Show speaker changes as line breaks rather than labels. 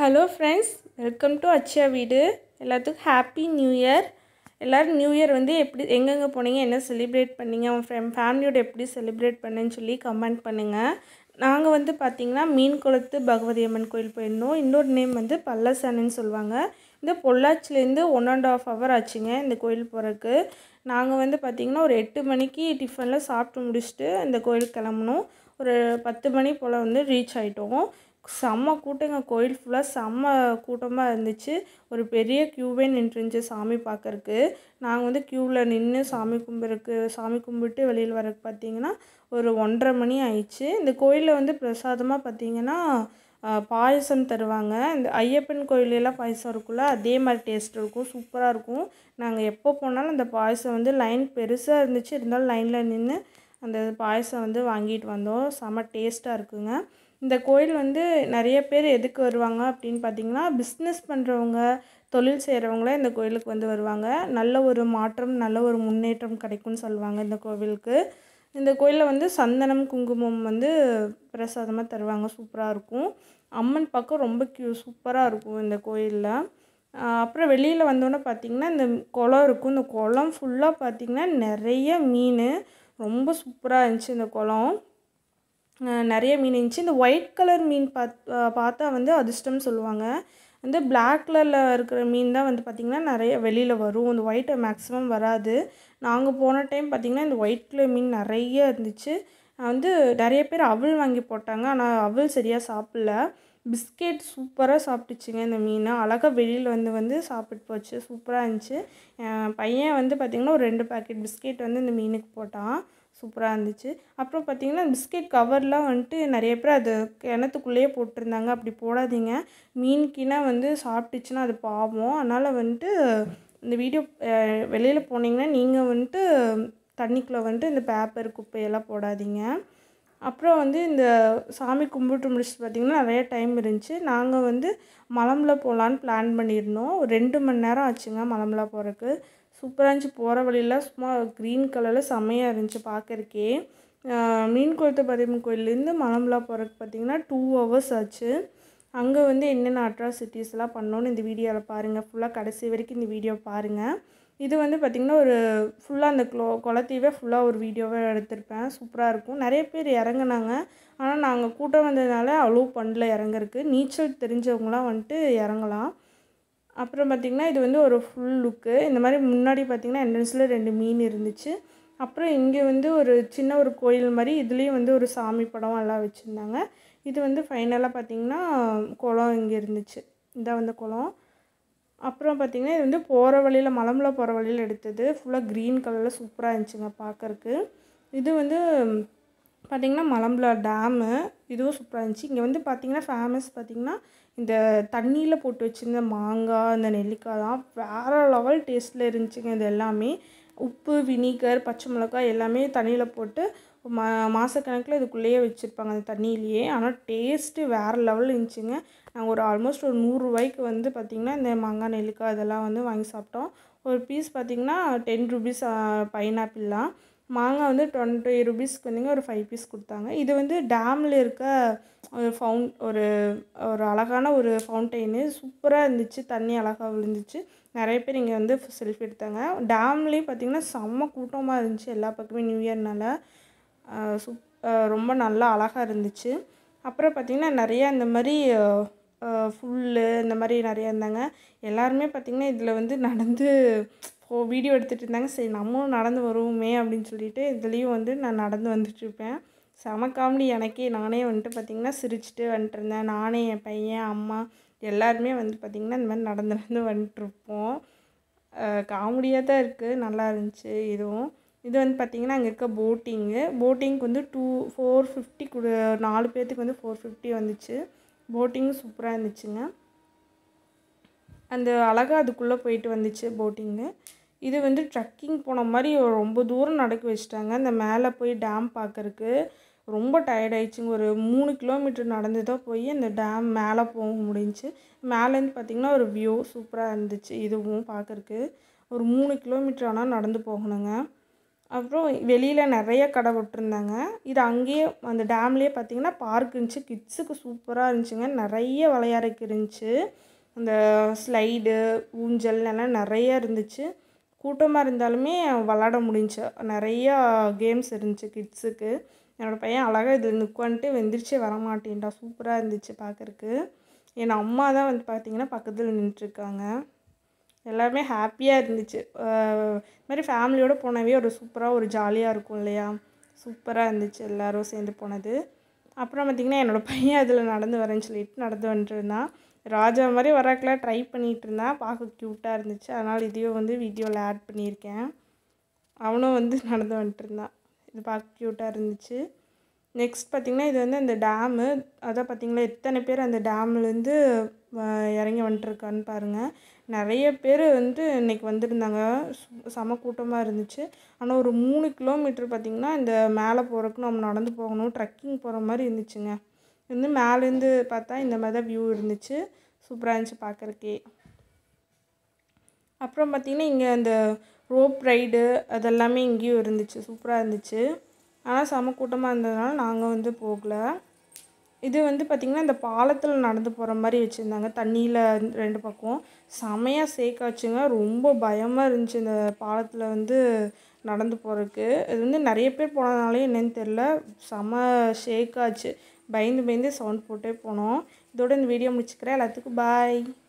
hello friends welcome to அச்சா வீடு எல்லாத்துக்கும் ஹாப்பி நியூ இயர் எல்லோரும் நியூ இயர் வந்து எப்படி எங்கெங்கே போனீங்க என்ன செலிப்ரேட் பண்ணீங்க உங்கள் ஃப்ரெண்ட் ஃபேமிலியோட எப்படி செலிப்ரேட் பண்ணேன்னு சொல்லி கமெண்ட் பண்ணுங்கள் நாங்கள் வந்து பார்த்திங்கன்னா மீன் குளத்து பகவதி அம்மன் கோயில் போயிருந்தோம் இன்னொரு நேம் வந்து பல்லசானின்னு சொல்லுவாங்க இந்த பொள்ளாச்சிலேருந்து ஒன் அண்ட் ஆஃப் ஹவர் ஆச்சுங்க இந்த கோயில் போகிறதுக்கு நாங்கள் வந்து பார்த்திங்கன்னா ஒரு எட்டு மணிக்கு டிஃபனில் சாப்பிட்டு முடிச்சுட்டு இந்த கோயில் கிளம்புனோம் ஒரு பத்து மணி போல் வந்து ரீச் ஆகிட்டோம் செம்ம கூட்டங்க கோயில் ஃபுல்லாக செம்ம கூட்டமாக இருந்துச்சு ஒரு பெரிய க்யூவே நின்றுருந்துச்சு சாமி பார்க்கறக்கு நாங்கள் வந்து க்யூவில் நின்று சாமி கும்பிட்றக்கு சாமி கும்பிட்டு வெளியில் வரக்கு பார்த்தீங்கன்னா ஒரு ஒன்றரை மணி ஆயிடுச்சு இந்த கோயிலில் வந்து பிரசாதமாக பார்த்தீங்கன்னா பாயசம் தருவாங்க இந்த ஐயப்பன் கோயிலெல்லாம் பாயசம் இருக்குல்ல அதே மாதிரி டேஸ்ட் இருக்கும் சூப்பராக இருக்கும் நாங்கள் எப்போ போனாலும் அந்த பாயசம் வந்து லைன் பெருசாக இருந்துச்சு இருந்தாலும் லைனில் நின்று அந்த பாயசம் வந்து வாங்கிட்டு வந்தோம் செம்ம டேஸ்ட்டாக இருக்குங்க இந்த கோயில் வந்து நிறைய பேர் எதுக்கு வருவாங்க அப்படின்னு பார்த்தீங்கன்னா பிஸ்னஸ் பண்ணுறவங்க தொழில் செய்கிறவங்கள இந்த கோயிலுக்கு வந்து வருவாங்க நல்ல ஒரு மாற்றம் நல்ல ஒரு முன்னேற்றம் கிடைக்கும்னு சொல்லுவாங்க இந்த கோவிலுக்கு இந்த கோயிலில் வந்து சந்தனம் குங்குமம் வந்து பிரசாதமாக தருவாங்க சூப்பராக இருக்கும் அம்மன் பக்கம் ரொம்ப க்யூ சூப்பராக இருக்கும் இந்த கோயிலில் அப்புறம் வெளியில் வந்தோன்னே பார்த்திங்கன்னா இந்த குளம் இருக்கும் இந்த குளம் ஃபுல்லாக பார்த்திங்கன்னா நிறைய மீன் ரொம்ப சூப்பராக இருந்துச்சு இந்த குளம் நிறைய மீன் இருந்துச்சு இந்த ஒயிட் கலர் மீன் பாத் பார்த்தா வந்து அதிர்ஷ்டம் சொல்லுவாங்க வந்து பிளாக் கலரில் இருக்கிற மீன் தான் வந்து பார்த்திங்கன்னா நிறைய வெளியில் வரும் இந்த ஒயிட்டை மேக்ஸிமம் வராது நாங்கள் போன டைம் பார்த்திங்கன்னா இந்த ஒயிட் கலர் மீன் நிறைய இருந்துச்சு வந்து நிறைய பேர் அவல் வாங்கி போட்டாங்க ஆனால் அவல் சரியாக சாப்பிடல பிஸ்கெட் சூப்பராக சாப்பிட்டுச்சுங்க இந்த மீன் அழகாக வெளியில் வந்து வந்து சாப்பிட்டு போச்சு சூப்பராக இருந்துச்சு என் பையன் வந்து பார்த்திங்கன்னா ஒரு ரெண்டு பேக்கெட் பிஸ்கெட் வந்து இந்த மீனுக்கு போட்டான் சூப்பராக இருந்துச்சு அப்புறம் பார்த்திங்கன்னா பிஸ்கெட் கவர்லாம் வந்துட்டு நிறைய பேர் அது கிணத்துக்குள்ளேயே போட்டிருந்தாங்க அப்படி போடாதீங்க மீன்கினா வந்து சாப்பிட்டுச்சுன்னா அது பாவம் அதனால் வந்துட்டு இந்த வீடியோ வெளியில் போனீங்கன்னா நீங்கள் வந்துட்டு தண்ணிக்குள்ளே வந்துட்டு இந்த பேப்பர் குப்பையெல்லாம் போடாதீங்க அப்புறம் வந்து இந்த சாமி கும்பிட்டு முடிச்சுட்டு பார்த்திங்கன்னா நிறைய டைம் இருந்துச்சு நாங்கள் வந்து மலம்புல போகலான்னு பிளான் பண்ணியிருந்தோம் ஒரு ரெண்டு மணி நேரம் ஆச்சுங்க மலம்புல போகிறதுக்கு சூப்பராக இருந்துச்சு போகிற வழியில் சும்மா க்ரீன் கலரில் செம்மையாக இருந்துச்சு பார்க்கறக்கே மீன் குளத்து பதிமூணு கோயிலேருந்து மலம்புலா போகிறதுக்கு பார்த்திங்கன்னா டூ ஹவர்ஸ் ஆச்சு அங்கே வந்து என்னென்ன அட்ராசிட்டிஸ்லாம் பண்ணோன்னு இந்த வீடியோவில் பாருங்கள் ஃபுல்லாக கடைசி வரைக்கும் இந்த வீடியோ பாருங்கள் இது வந்து பார்த்திங்கன்னா ஒரு ஃபுல்லாக அந்த குளோ குளத்தையவே ஃபுல்லாக ஒரு வீடியோவே எடுத்திருப்பேன் சூப்பராக இருக்கும் நிறைய பேர் இறங்குனாங்க ஆனால் நாங்கள் கூட்டம் வந்ததுனால அலோவ் பண்ணல இறங்குறக்கு நீச்சல் தெரிஞ்சவங்களாம் வந்துட்டு இறங்கலாம் அப்புறம் பார்த்திங்கன்னா இது வந்து ஒரு ஃபுல் லுக்கு இந்த மாதிரி முன்னாடி பார்த்திங்கன்னா என்ட்ரன்ஸில் ரெண்டு மீன் இருந்துச்சு அப்புறம் இங்கே வந்து ஒரு சின்ன ஒரு கோயில் மாதிரி இதுலேயும் வந்து ஒரு சாமி படம் எல்லாம் வச்சுருந்தாங்க இது வந்து ஃபைனலாக பார்த்திங்கன்னா குளம் இங்கே இருந்துச்சு இதான் வந்து குளம் அப்புறம் பார்த்திங்கன்னா இது வந்து போகிற வழியில் மலம்புல போகிற வழியில் எடுத்தது ஃபுல்லாக க்ரீன் கலரில் சூப்பராக இருந்துச்சுங்க பார்க்கறக்கு இது வந்து பார்த்திங்கன்னா மலம்புல டேமு இதுவும் சூப்பராக இருந்துச்சு இங்கே வந்து பார்த்திங்கன்னா ஃபேமஸ் பார்த்திங்கன்னா இந்த தண்ணியில் போட்டு வச்சுருந்த மாங்காய் இந்த நெல்லிக்காய் தான் வேறு லெவல் டேஸ்ட்டில் இருந்துச்சுங்க இது எல்லாமே உப்பு வினிகர் பச்சை மிளகாய் எல்லாமே தண்ணியில் போட்டு மா மாதக்கணக்கில் இதுக்குள்ளேயே வச்சுருப்பாங்க அந்த தண்ணியிலையே ஆனால் டேஸ்ட்டு வேறு லெவலில் இருந்துச்சுங்க நாங்கள் ஒரு ஆல்மோஸ்ட் ஒரு நூறுரூவாய்க்கு வந்து பார்த்திங்கன்னா இந்த மாங்காய் நெல்லிக்காய் இதெல்லாம் வந்து வாங்கி சாப்பிட்டோம் ஒரு பீஸ் பார்த்திங்கன்னா டென் ருபீஸ் பைனாப்பிள்லாம் மாங்காய் வந்து டுவெண்ட்டி ருபீஸ்க்கு வந்துங்க ஒரு ஃபைவ் பீஸ் கொடுத்தாங்க இது வந்து டேமில் இருக்க ஒரு ஃபவுன் ஒரு ஒரு அழகான ஒரு ஃபவுண்டெயின் சூப்பராக இருந்துச்சு தண்ணி அழகாக விழுந்துச்சு நிறைய பேர் இங்கே வந்து செல்ஃபி எடுத்தாங்க டேம்லேயும் பார்த்திங்கன்னா செம்ம கூட்டமாக இருந்துச்சு எல்லா பக்கமே நியூ இயர்னால சூப் ரொம்ப நல்லா அழகாக இருந்துச்சு அப்புறம் பார்த்திங்கன்னா நிறையா இந்த மாதிரி ஃபுல்லு இந்த மாதிரி நிறையா இருந்தாங்க எல்லாருமே பார்த்திங்கன்னா இதில் வந்து நடந்து ஓ வீடியோ எடுத்துகிட்டு இருந்தாங்க சரி நம்மளும் நடந்து வருவோமே அப்படின்னு சொல்லிட்டு இதுலேயும் வந்து நான் நடந்து வந்துட்டுருப்பேன் செம காமெடி எனக்கே நானே வந்துட்டு பார்த்திங்கன்னா சிரிச்சுட்டு வந்துட்டு இருந்தேன் நானே என் பையன் அம்மா எல்லாருமே வந்து பார்த்திங்கன்னா இந்த மாதிரி நடந்து நடந்து வந்துட்டுருப்போம் காமெடியாக தான் இருக்குது நல்லா இருந்துச்சு இதுவும் இது வந்து பார்த்திங்கன்னா அங்கே இருக்க போட்டிங்கு போட்டிங்க்கு வந்து டூ ஃபோர் ஃபிஃப்டி கொடு நாலு பேர்த்துக்கு வந்து ஃபோர் ஃபிஃப்டி வந்துச்சு போட்டிங்கும் சூப்பராக இருந்துச்சுங்க அந்த அழகாக அதுக்குள்ளே போயிட்டு வந்துச்சு போட்டிங்கு இது வந்து ட்ரக்கிங் போன மாதிரி ரொம்ப தூரம் நடக்க வச்சுட்டாங்க அந்த மேலே போய் டேம் பார்க்கறக்கு ரொம்ப டயர்ட் ஆயிடுச்சுங்க ஒரு மூணு கிலோமீட்டர் நடந்து தான் போய் அந்த டேம் மேலே போக முடிஞ்சிச்சு மேலேருந்து பார்த்திங்கன்னா ஒரு வியூ சூப்பராக இருந்துச்சு இதுவும் பார்க்கறக்கு ஒரு மூணு கிலோமீட்டர் ஆனால் நடந்து போகணுங்க அப்புறம் வெளியில் நிறைய கடை விட்டுருந்தாங்க இது அங்கேயே அந்த டேம்லேயே பார்த்தீங்கன்னா பார்க் இருந்துச்சு கிட்ஸுக்கு சூப்பராக இருந்துச்சுங்க நிறைய விளையாடுறதுக்கு இருந்துச்சு அந்த ஸ்லைடு ஊஞ்சல் எல்லாம் நிறைய இருந்துச்சு கூட்டமாக இருந்தாலுமே விளாட முடிஞ்சுச்சு நிறையா கேம்ஸ் இருந்துச்சு கிட்ஸுக்கு என்னோடய பையன் அழகாக இதில் உட்காந்துட்டு வெந்திரிச்சே வரமாட்டேன்டா சூப்பராக இருந்துச்சு பார்க்குறக்கு என் அம்மா தான் வந்து பார்த்திங்கன்னா பக்கத்தில் நின்றுட்டுருக்காங்க எல்லாருமே ஹாப்பியாக இருந்துச்சு இது மாதிரி ஃபேமிலியோடு போனவே ஒரு சூப்பராக ஒரு ஜாலியாக இருக்கும் இல்லையா சூப்பராக இருந்துச்சு எல்லோரும் சேர்ந்து போனது அப்புறம் பார்த்திங்கன்னா என்னோடய பையன் அதில் நடந்து வரேன்னு சொல்லிட்டு நடந்து வந்துட்டு இருந்தான் ராஜா மாதிரி வராக்கெலாம் ட்ரை பண்ணிகிட்டு இருந்தான் பார்க்க க்யூட்டாக இருந்துச்சு அதனால் இதையும் வந்து வீடியோவில் ஆட் பண்ணியிருக்கேன் அவனும் வந்து நடந்து வந்துட்டு இருந்தான் இது பார்க்க க்யூட்டாக இருந்துச்சு நெக்ஸ்ட் பார்த்திங்கன்னா இது வந்து அந்த டேமு அதான் பார்த்திங்களா எத்தனை பேர் அந்த டேம்லேருந்து இறங்கி வந்துட்டுருக்கான்னு பாருங்கள் நிறைய பேர் வந்து இன்றைக்கி வந்திருந்தாங்க செம கூட்டமாக இருந்துச்சு ஆனால் ஒரு மூணு கிலோமீட்டர் பார்த்திங்கன்னா இந்த மேலே போகிறதுக்கு நம்ம நடந்து போகணும் ட்ரெக்கிங் போகிற மாதிரி இருந்துச்சுங்க வந்து மேலேருந்து பார்த்தா இந்த மாதிரி தான் வியூ இருந்துச்சு சூப்பராக இருந்துச்சு பார்க்குறக்கே அப்புறம் பார்த்திங்கன்னா இங்கே அந்த ரோப் ரைடு அதெல்லாமே இங்கேயும் இருந்துச்சு சூப்பராக இருந்துச்சு ஆனால் செம கூட்டமாக இருந்ததுனால நாங்கள் வந்து போகலை இது வந்து பார்த்திங்கன்னா இந்த பாலத்தில் நடந்து போகிற மாதிரி வச்சுருந்தாங்க தண்ணியில் ரெண்டு பக்கம் செமையாக சேக்காச்சுங்க ரொம்ப பயமாக இருந்துச்சு இந்த பாலத்தில் வந்து நடந்து போகிறதுக்கு இது வந்து நிறைய பேர் போனதுனாலே என்னன்னு தெரில செம ஷேக்காச்சு பயந்து பயந்து சவுண்ட் போட்டே போனோம் இதோட இந்த வீடியோ முடிச்சுக்கிறேன் எல்லாத்துக்கும் பாய்